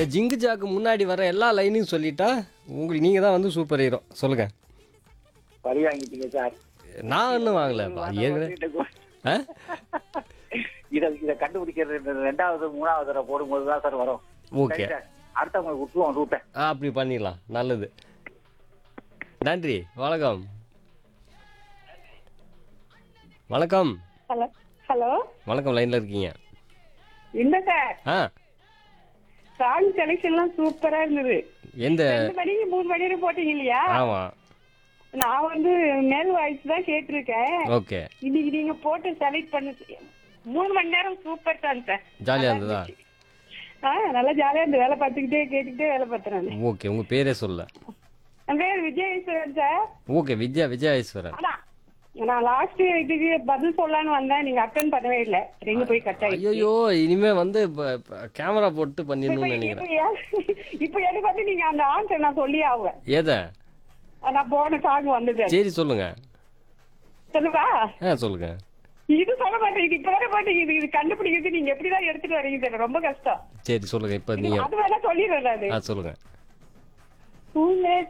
இந்த ஜிங்கு ஜாக்கு முன்னாடி வர எல்லா லைனையும் சொல்லிட்டா உங்களுக்கு நீங்கள் தான் வந்து சூப்பர் ஹீரோ சொல்லுங்க பழி வாங்கிட்டீங்க சார் நான் ஒன்றும் வாங்கலப்பா ஏற்கனவே ஆ இத இத கண்டுபிடிக்கிறது இந்த ரெண்டாவது மூணாவது தடவை போடும்போது தான் சார் வரும் ஓகே சரி சார் அடுத்தவங்களுக்கு விட்டுருவோம் ரூட்டை ஆ அப்படி பண்ணிடலாம் நல்லது நன்றி வணக்கம் வணக்கம் ஹலோ ஹலோ வணக்கம் லைனில் இருக்கீங்க இல்ல சார் ஆ சாங் செலெக்ஷன்லாம் சூப்பரா இருந்தது எந்த ரெண்டு மணிக்கு மூணு மணி வரைக்கும் போட்டீங்க இல்லையா ஆமாம் நான் வந்து மேல் வாய்ஸ் தான் கேட்டிருக்கேன் ஓகே இன்னைக்கு நீங்க போட்டு செலக்ட் பண்ண மூணு மணி நேரம் சூப்பர் தான் சார் ஜாலியாக இருந்ததா ஆ நல்லா ஜாலியா இருந்து வேலை பார்த்துக்கிட்டே கேட்டுக்கிட்டே வேலை பார்த்தேன் ஓகே உங்கள் பேரே சொல்ல என் பேர் விஜயேஸ்வரன் சார் ஓகே வித்யா விஜயேஸ்வரன் ஆனா நான் லாஸ்ட் இதுக்கு பதில் சொல்லலாம்னு வந்தேன் நீங்க அட்டன் பண்ணவே இல்ல ரிங் போய் கட் ஆயிடுச்சு ஐயோ இனிமே வந்து கேமரா போட்டு இப்ப பண்ணிடணும்னு நினைக்கிறேன் இப்ப ஏன்- இப்ப எனக்கு வந்து நீங்க அந்த ஆன்சர் நான் சொல்லி ஆகுவேன் எதை நான் போன சாங் வந்தது சரி சொல்லுங்க சொல்லுவா ஆ சொல்லுங்க இது சொல்ல மாட்டேன் இது இப்ப வர மாட்டேன் இது இது கண்டுபிடிக்கிறது நீங்க எப்படிதான் எடுத்துட்டு வரீங்க சார் ரொம்ப கஷ்டம் சரி சொல்லுங்க இப்போ இது நீங்கள் அது வேணா சொல்லிடுறேன் அது ஆ சொல்லுங்க பூவே